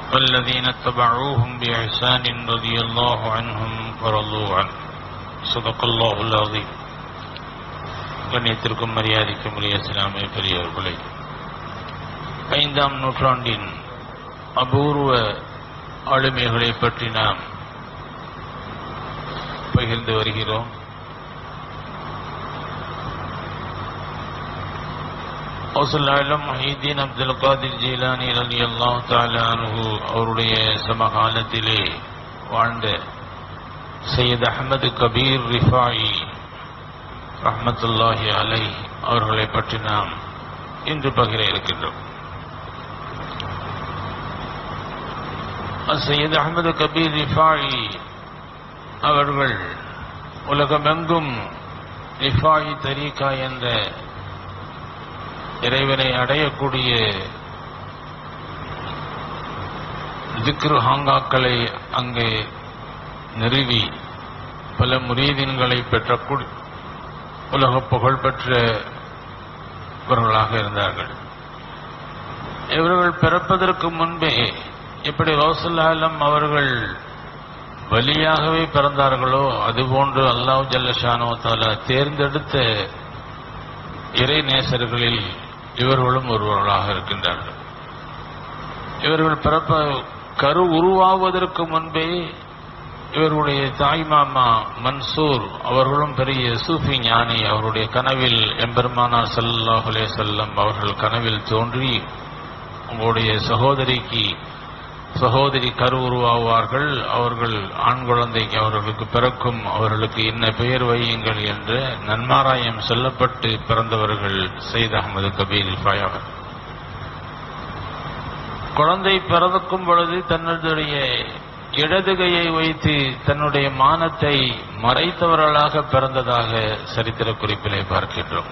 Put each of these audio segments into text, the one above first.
والذين اتبعوهم بإحسان رضي الله عنهم ورضوا عنه صدق الله العظيم கண்ணியத்திற்கும் மரியாதைக்கும் உரிய இஸ்லாமிய பெரியவர்களே ஐந்தாம் நூற்றாண்டின் அபூர்வ ஆளுமைகளை பற்றி நாம் பகிர்ந்து வருகிறோம் ஹவுசுல்லாலம் மஹீதீன் அப்துல் காதிர் ஜீலானி அலி அல்லாஹ் தாலானு அவருடைய சமகாலத்திலே வாழ்ந்த சையத் அஹமது கபீர் ரிஃபாயி ரஹமத்துல்லாஹி அலை அவர்களை பற்றி நாம் இன்று பகிர இருக்கின்றோம் சையத் அஹமது கபீர் ரிஃபாயி அவர்கள் உலகமெங்கும் ரிஃபாயி தரீகா என்ற இறைவனை அடையக்கூடிய திக்ரு ஹாங்காக்களை அங்கே நிறுவி பல முரீதின்களை பெற்ற உலக புகழ் பெற்றவர்களாக இருந்தார்கள் இவர்கள் பிறப்பதற்கு முன்பே எப்படி ரோசல்லாலம் அவர்கள் வலியாகவே பிறந்தார்களோ அதுபோன்று அல்லாஹ் ஜல்லஷானோ தாலா தேர்ந்தெடுத்த இறை நேசர்களில் இவர்களும் ஒருவர்களாக இருக்கின்றார்கள் இவர்கள் பிறப்ப கரு உருவாவதற்கு முன்பே இவருடைய தாய் மாமா மன்சூர் அவர்களும் பெரிய சூஃபி ஞானி அவருடைய கனவில் எம்பெருமானார் சல்லாஹுலே செல்லம் அவர்கள் கனவில் தோன்றி உங்களுடைய சகோதரிக்கு சகோதரி கரு உருவாவார்கள் அவர்கள் ஆண் குழந்தைக்கு அவர்களுக்கு பிறக்கும் அவர்களுக்கு என்ன பெயர் வையுங்கள் என்று நன்மாராயம் சொல்லப்பட்டு பிறந்தவர்கள் சயித் அகமது கபீர் இஃபாய் அவர் குழந்தை பிறக்கும் பொழுது தன்னுடைய இடதுகையை வைத்து தன்னுடைய மானத்தை மறைத்தவர்களாக பிறந்ததாக சரித்திர குறிப்பிலே பார்க்கின்றோம்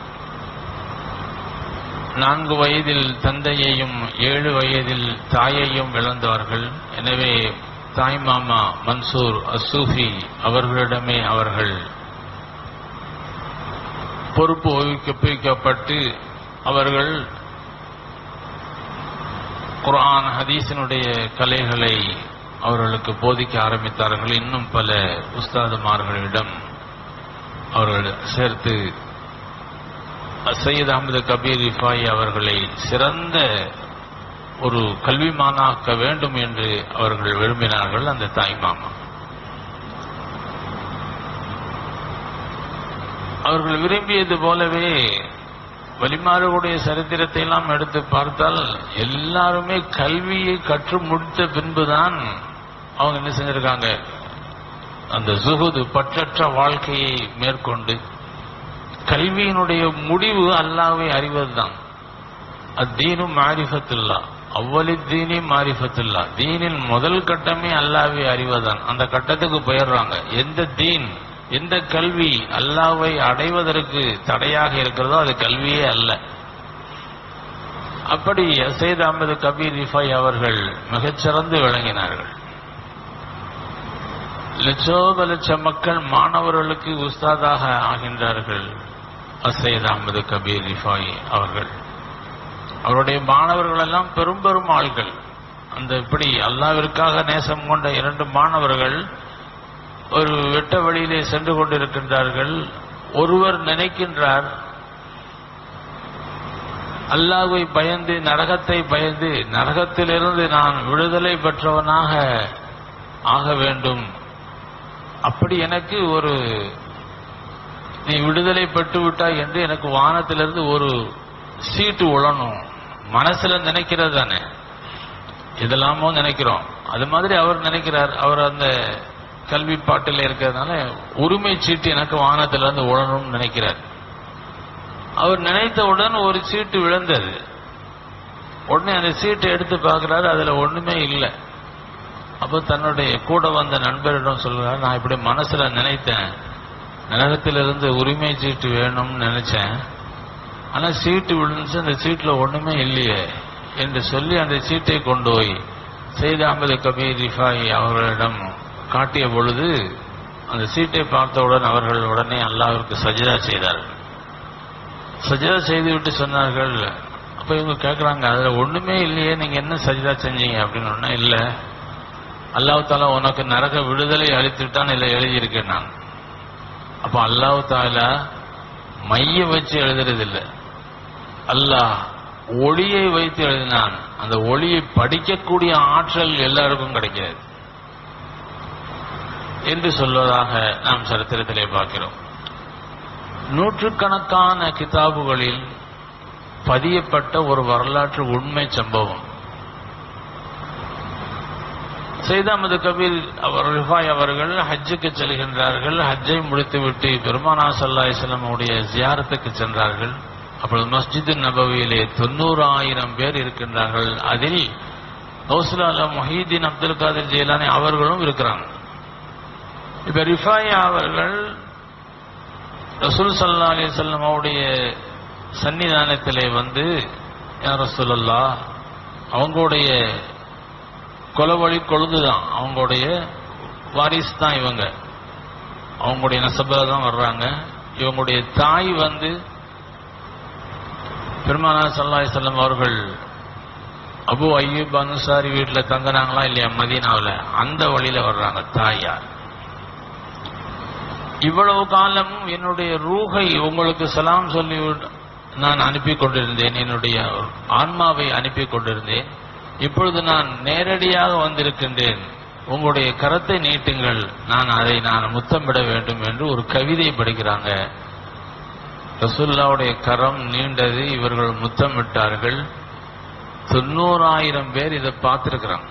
நான்கு வயதில் தந்தையையும் ஏழு வயதில் தாயையும் இழந்தார்கள் எனவே தாய் மாமா மன்சூர் அசூஃபி அவர்களிடமே அவர்கள் பொறுப்பு ஒதுக்கப்பட்டு அவர்கள் குரான் ஹதீஸினுடைய கலைகளை அவர்களுக்கு போதிக்க ஆரம்பித்தார்கள் இன்னும் பல உஸ்தாதுமார்களிடம் அவர்கள் சேர்த்து சையத் அகமது கபீர் இஃபாய் அவர்களை சிறந்த ஒரு கல்விமானாக்க வேண்டும் என்று அவர்கள் விரும்பினார்கள் அந்த தாய் மாமா அவர்கள் விரும்பியது போலவே வலிமாறுடைய சரித்திரத்தை எல்லாம் எடுத்து பார்த்தால் எல்லாருமே கல்வியை கற்று முடித்த பின்புதான் அவங்க என்ன செஞ்சிருக்காங்க அந்த சுகுது பற்றற்ற வாழ்க்கையை மேற்கொண்டு கல்வியினுடைய முடிவு அல்லாவை அறிவதுதான் அத்தீனும் மாரிஃபத்துல்லா அவ்வளி தீனி மாரிஃபத்துல்லா தீனின் முதல் கட்டமே அல்லாவை அறிவதுதான் அந்த கட்டத்துக்கு போயிடுறாங்க எந்த தீன் எந்த கல்வி அல்லாவை அடைவதற்கு தடையாக இருக்கிறதோ அது கல்வியே அல்ல அப்படி சைத் அகமது கபீர் ரிஃபாய் அவர்கள் மிகச்சிறந்து விளங்கினார்கள் லட்சோப லட்ச மக்கள் மாணவர்களுக்கு உஸ்தாதாக ஆகின்றார்கள் அசைத் அகமது கபீர் ரிஃபாய் அவர்கள் அவருடைய மாணவர்கள் எல்லாம் பெரும் பெரும் ஆள்கள் அந்த இப்படி அல்லாவிற்காக நேசம் கொண்ட இரண்டு மாணவர்கள் ஒரு வெட்ட வழியிலே சென்று கொண்டிருக்கின்றார்கள் ஒருவர் நினைக்கின்றார் அல்லாவை பயந்து நரகத்தை பயந்து நரகத்திலிருந்து நான் விடுதலை பெற்றவனாக ஆக வேண்டும் அப்படி எனக்கு ஒரு நீ விடுதலை பெற்று விட்டாய் என்று எனக்கு வானத்திலிருந்து ஒரு சீட்டு உழணும் மனசுல நினைக்கிறது தானே இதெல்லாமோ நினைக்கிறோம் அது மாதிரி அவர் நினைக்கிறார் அவர் அந்த கல்வி பாட்டில் இருக்கிறதுனால உரிமை சீட்டு எனக்கு வானத்திலிருந்து உழணும்னு நினைக்கிறார் அவர் நினைத்தவுடன் ஒரு சீட்டு விழுந்தது உடனே அந்த சீட்டை எடுத்து பார்க்கிறாரு அதுல ஒண்ணுமே இல்லை அப்போ தன்னுடைய கூட வந்த நண்பரிடம் சொல்றார் நான் இப்படி மனசுல நினைத்தேன் நரகத்திலிருந்து உரிமை சீட்டு வேணும்னு நினைச்சேன் ஆனா சீட்டு விழுந்துச்சு அந்த சீட்டுல ஒண்ணுமே இல்லையே என்று சொல்லி அந்த சீட்டை கொண்டு போய் செய்த அகமது கபீர் ரிஃபாய் அவர்களிடம் காட்டிய பொழுது அந்த சீட்டை பார்த்தவுடன் அவர்கள் உடனே அல்லாவிற்கு சஜிதா செய்தார்கள் சஜிதா செய்துவிட்டு சொன்னார்கள் அப்ப அப்ப இவங்க கேக்குறாங்க அதுல ஒண்ணுமே இல்லையே நீங்க என்ன சஜிதா செஞ்சீங்க அப்படின்னு ஒன்னா இல்ல அல்லாஹ் தாலா உனக்கு நரக விடுதலை அளித்துட்டான் இல்ல எழுதியிருக்கேன் நான் அப்ப அல்லாஹ் தாலா மைய வச்சு எழுதுறது இல்ல அல்லாஹ் ஒளியை வைத்து எழுதினான் அந்த ஒளியை படிக்கக்கூடிய ஆற்றல் எல்லாருக்கும் கிடைக்காது என்று சொல்வதாக நாம் சரித்திரத்திலே பார்க்கிறோம் நூற்றுக்கணக்கான கிதாபுகளில் பதியப்பட்ட ஒரு வரலாற்று உண்மை சம்பவம் செய்த அமது கபீர் அவர் ரிஃபாய் அவர்கள் ஹஜ்ஜுக்கு செல்கின்றார்கள் ஹஜ்ஜை முடித்துவிட்டு பெருமானா சல்லா இஸ்லாமுடைய ஜியாரத்துக்கு சென்றார்கள் அப்பொழுது மஸ்ஜிது நபவியிலே தொண்ணூறாயிரம் பேர் இருக்கின்றார்கள் அதில் கௌசலால மொஹீதீன் அப்துல் காதிர் ஜெயிலானி அவர்களும் இருக்கிறாங்க இப்ப ரிஃபாய் அவர்கள் ரசூல் சல்லா அலிசல்லம் அவருடைய சன்னிதானத்திலே வந்து யார் ரசூலல்லா அவங்களுடைய கொலவழி கொழுந்துதான் அவங்களுடைய வாரிசு தான் இவங்க அவங்களுடைய நசபில் தான் வர்றாங்க இவங்களுடைய தாய் வந்து பெருமானா சல்லாஹ் செல்லம் அவர்கள் அபு ஐயூப் அனுசாரி வீட்டில் தங்குறாங்களா இல்லையா மதீனாவில் அந்த வழியில வர்றாங்க தாயார் இவ்வளவு காலமும் என்னுடைய ரூகை உங்களுக்கு சலாம் சொல்லி நான் அனுப்பி கொண்டிருந்தேன் என்னுடைய ஆன்மாவை அனுப்பி கொண்டிருந்தேன் இப்பொழுது நான் நேரடியாக வந்திருக்கின்றேன் உங்களுடைய கரத்தை நீட்டுங்கள் நான் அதை நான் முத்தமிட வேண்டும் என்று ஒரு கவிதை படிக்கிறாங்க ரசுல்லாவுடைய கரம் நீண்டது இவர்கள் முத்தமிட்டார்கள் தொண்ணூறாயிரம் பேர் இதை பார்த்திருக்கிறாங்க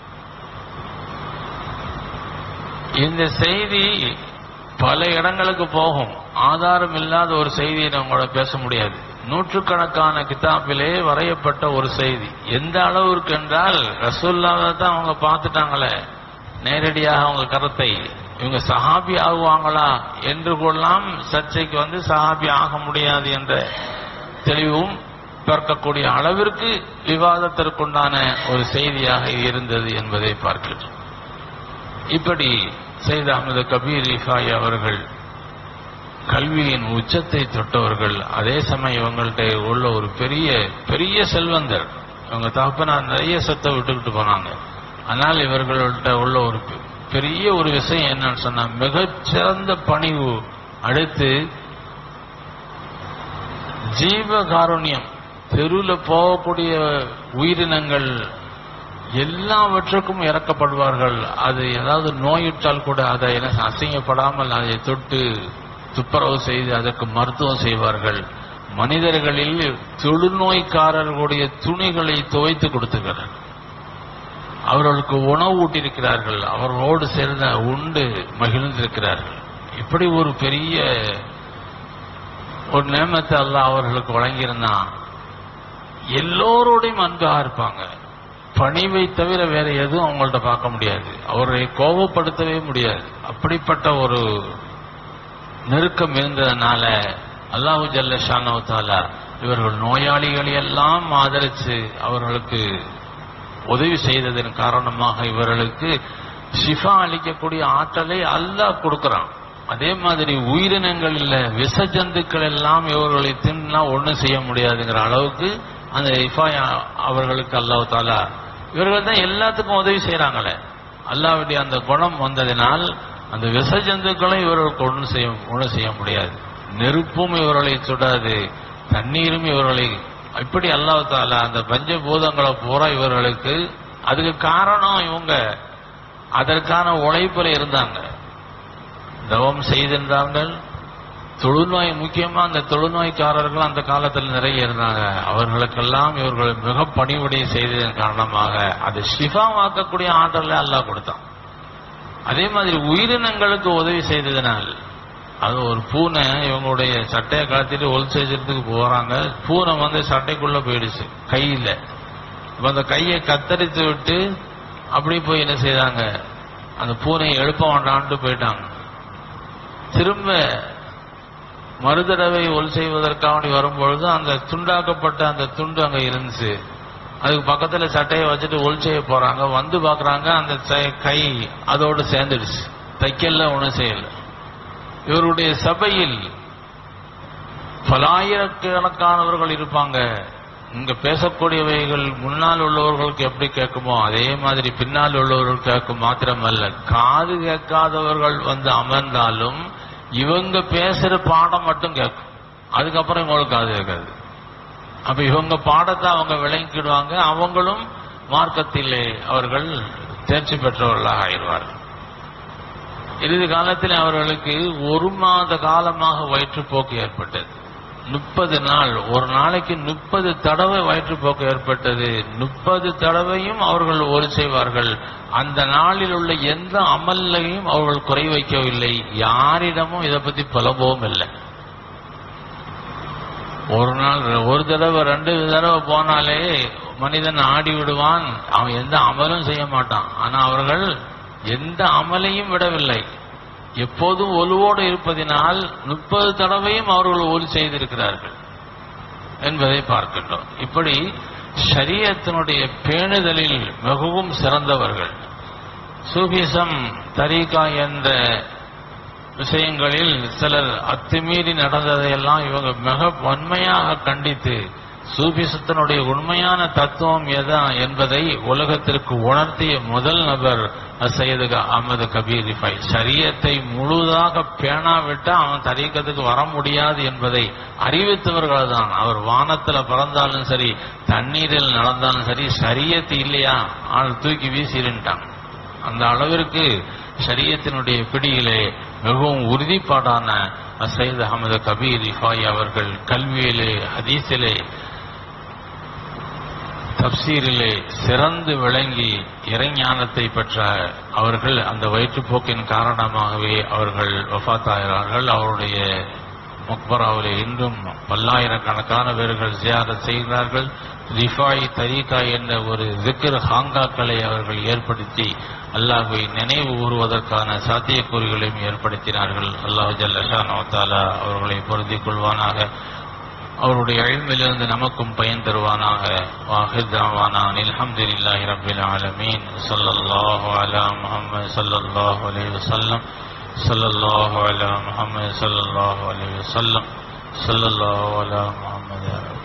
இந்த செய்தி பல இடங்களுக்கு போகும் ஆதாரம் இல்லாத ஒரு செய்தியை நம்மளோட பேச முடியாது நூற்றுக்கணக்கான கிதாபிலே வரையப்பட்ட ஒரு செய்தி எந்த அளவிற்கு என்றால் ரசூல்லாவை தான் அவங்க பார்த்துட்டாங்களே நேரடியாக அவங்க கருத்தை இவங்க சஹாபி ஆகுவாங்களா என்று கொள்ளலாம் சர்ச்சைக்கு வந்து சஹாபி ஆக முடியாது என்ற தெளிவும் பிறக்கக்கூடிய அளவிற்கு விவாதத்திற்குண்டான ஒரு செய்தியாக இருந்தது என்பதை பார்க்கிறோம் இப்படி செய்த அஹமது கபீர் இஃபாய் அவர்கள் கல்வியின் உச்சத்தை தொட்டவர்கள் அதே சமயம் இவங்கள்ட்ட உள்ள ஒரு பெரிய பெரிய செல்வந்தர் இவங்க தகப்பனார் நிறைய சொத்தை விட்டுக்கிட்டு போனாங்க ஆனால் இவர்கள்ட்ட உள்ள ஒரு பெ- பெரிய ஒரு விஷயம் என்னன்னு சொன்னா மிகச்சிறந்த பணிவு அடுத்து ஜீவ காருண்யம் தெருவில் போகக்கூடிய உயிரினங்கள் எல்லாவற்றுக்கும் இறக்கப்படுவார்கள் அது ஏதாவது நோயுற்றால் கூட அதை என்ன அசிங்கப்படாமல் அதை தொட்டு துப்புரவு செய்து அதற்கு மருத்துவம் செய்வார்கள் மனிதர்களில் தொழுநோய்க்காரர்களுடைய துணிகளை துவைத்து கொடுத்துக்கிறார் அவர்களுக்கு உணவு ஊட்டியிருக்கிறார்கள் அவர்களோடு சேர்ந்த உண்டு மகிழ்ந்திருக்கிறார்கள் இப்படி ஒரு பெரிய ஒரு நேமத்தை அல்லாஹ் அவர்களுக்கு வழங்கியிருந்தான் எல்லோரோடையும் அன்பாக இருப்பாங்க பணிவை தவிர வேற எதுவும் அவங்கள்ட்ட பார்க்க முடியாது அவரை கோபப்படுத்தவே முடியாது அப்படிப்பட்ட ஒரு நெருக்கம் இருந்ததுனால அல்லாஹு ஜல்ல ஷானவத்தாலா இவர்கள் நோயாளிகளை எல்லாம் ஆதரித்து அவர்களுக்கு உதவி செய்ததன் காரணமாக இவர்களுக்கு ஷிஃபா அளிக்கக்கூடிய ஆற்றலை அல்லாஹ் கொடுக்கறான் அதே மாதிரி உயிரினங்களில் விஷ ஜந்துக்கள் எல்லாம் இவர்களை தின்னா ஒண்ணும் செய்ய முடியாதுங்கிற அளவுக்கு அந்த இஃபா அவர்களுக்கு அல்லாஹ் தாலா இவர்கள் தான் எல்லாத்துக்கும் உதவி செய்யறாங்களே அல்லாவுடைய அந்த குணம் வந்ததினால் அந்த விஷ ஜந்துக்களும் இவர்களுக்கு ஒன்றும் செய்ய ஒன்றும் செய்ய முடியாது நெருப்பும் இவர்களை சுடாது தண்ணீரும் இவர்களை இப்படி அல்லாஹ் தாலா அந்த பஞ்சபூதங்களை பூரா இவர்களுக்கு அதுக்கு காரணம் இவங்க அதற்கான உழைப்புல இருந்தாங்க தவம் செய்திருந்தார்கள் தொழுநோய் முக்கியமா அந்த தொழுநோய்க்காரர்கள் அந்த காலத்தில் நிறைய இருந்தாங்க அவர்களுக்கெல்லாம் இவர்கள் மிக பணிவுடைய செய்ததன் காரணமாக அதை ஷிஃபாவாக்கக்கூடிய ஆற்றலை அல்லாஹ் கொடுத்தான் அதே மாதிரி உயிரினங்களுக்கு உதவி செய்ததினால் அது ஒரு பூனை இவங்களுடைய சட்டையை கலத்திட்டு ஒல் செய்யறதுக்கு போறாங்க பூனை வந்து சட்டைக்குள்ள போயிடுச்சு கையில இப்ப அந்த கையை கத்தரித்து விட்டு அப்படி போய் என்ன செய்தாங்க அந்த பூனையை எழுப்ப வேண்டான்ட்டு போயிட்டாங்க திரும்ப மறுதடவை ஒல் செய்வதற்காக வரும்பொழுது அந்த துண்டாக்கப்பட்ட அந்த துண்டு அங்க இருந்துச்சு அதுக்கு பக்கத்துல சட்டையை வச்சுட்டு ஒல் செய்ய போறாங்க வந்து பாக்குறாங்க அந்த ச- கை அதோடு சேர்ந்துடுச்சு தைக்கல ஒண்ணும் செய்யல இவருடைய சபையில் பலாயிரக்கணக்கானவர்கள் இருப்பாங்க இங்க பேசக்கூடியவைகள் முன்னால் உள்ளவர்களுக்கு எப்படி கேட்குமோ அதே மாதிரி பின்னால் உள்ளவர்கள் கேட்கும் மாத்திரமல்ல காது கேட்காதவர்கள் வந்து அமர்ந்தாலும் இவங்க பேசுற பாடம் மட்டும் கேட்கும் அதுக்கப்புறம் இவங்களுக்கு காது கேட்காது அப்ப இவங்க பாடத்தை அவங்க விளங்கிடுவாங்க அவங்களும் மார்க்கத்திலே அவர்கள் தேர்ச்சி பெற்றவர்களாக ஆயிடுவார்கள் இறுதி காலத்தில் அவர்களுக்கு ஒரு மாத காலமாக வயிற்றுப்போக்கு ஏற்பட்டது முப்பது நாள் ஒரு நாளைக்கு முப்பது தடவை வயிற்றுப்போக்கு ஏற்பட்டது முப்பது தடவையும் அவர்கள் ஒரு செய்வார்கள் அந்த நாளில் உள்ள எந்த அமல்லையும் அவர்கள் குறை வைக்கவில்லை யாரிடமும் இதை பத்தி புலம்பவும் இல்லை ஒரு நாள் ஒரு தடவை ரெண்டு தடவை போனாலே மனிதன் ஆடி விடுவான் அவன் எந்த அமலும் செய்ய மாட்டான் ஆனா அவர்கள் எந்த அமலையும் விடவில்லை எப்போதும் ஒலுவோடு இருப்பதினால் முப்பது தடவையும் அவர்கள் ஒலி செய்திருக்கிறார்கள் என்பதை பார்க்கின்றோம் இப்படி ஷரியத்தினுடைய பேணுதலில் மிகவும் சிறந்தவர்கள் சூபிசம் தரீகா என்ற விஷயங்களில் சிலர் அத்துமீறி நடந்ததையெல்லாம் இவங்க மிக வன்மையாக கண்டித்து சூபிசத்தினுடைய உண்மையான தத்துவம் எதா என்பதை உலகத்திற்கு உணர்த்திய முதல் நபர் சையது அகமது கபீர் ரிஃபை சரியத்தை முழுதாக பேணாவிட்டா அவன் தரீக்கத்துக்கு வர முடியாது என்பதை அறிவித்தவர்கள் தான் அவர் வானத்துல பிறந்தாலும் சரி தண்ணீரில் நடந்தாலும் சரி சரியத்து இல்லையா ஆள் தூக்கி வீசிருட்டான் அந்த அளவிற்கு ஷரியத்தினுடைய பிடியிலே மிகவும் உறுதிப்பாடான சையத் அகமது கபீர் ரிஃபாய் அவர்கள் கல்வியிலே ஹதீஸிலே தப்சீரிலே சிறந்து விளங்கி இறைஞானத்தை பெற்ற அவர்கள் அந்த வயிற்றுப்போக்கின் காரணமாகவே அவர்கள் வஃத்தாகிறார்கள் அவருடைய மக்பராவிலே இன்றும் பல்லாயிரக்கணக்கான பேர்கள் ஜியாரத் செய்கிறார்கள் ரிஃபாய் தரீகா என்ற ஒரு திக்ர் ஹாங்காக்களை அவர்கள் ஏற்படுத்தி அல்லாஹுவை நினைவு கூறுவதற்கான சாத்தியக்கூறுகளையும் ஏற்படுத்தினார்கள் அல்லாஹ் ஜல்லஷான் தாலா அவர்களை பொருந்திக் கொள்வானாக அவருடைய அழிமிலிருந்து நமக்கும் பயன் தருவானாக வாஹிதாவானா அல்ஹம்துலில்லாஹி ரப்பில் ஆலமீன் ஸல்லல்லாஹு அலா முஹம்மது ஸல்லல்லாஹு அலைஹி வஸல்லம் ஸல்லல்லாஹு அலா முஹம்மது ஸல்லல்லாஹு அலைஹி வஸல்லம் ஸல்லல்லாஹு அலா முஹம்மது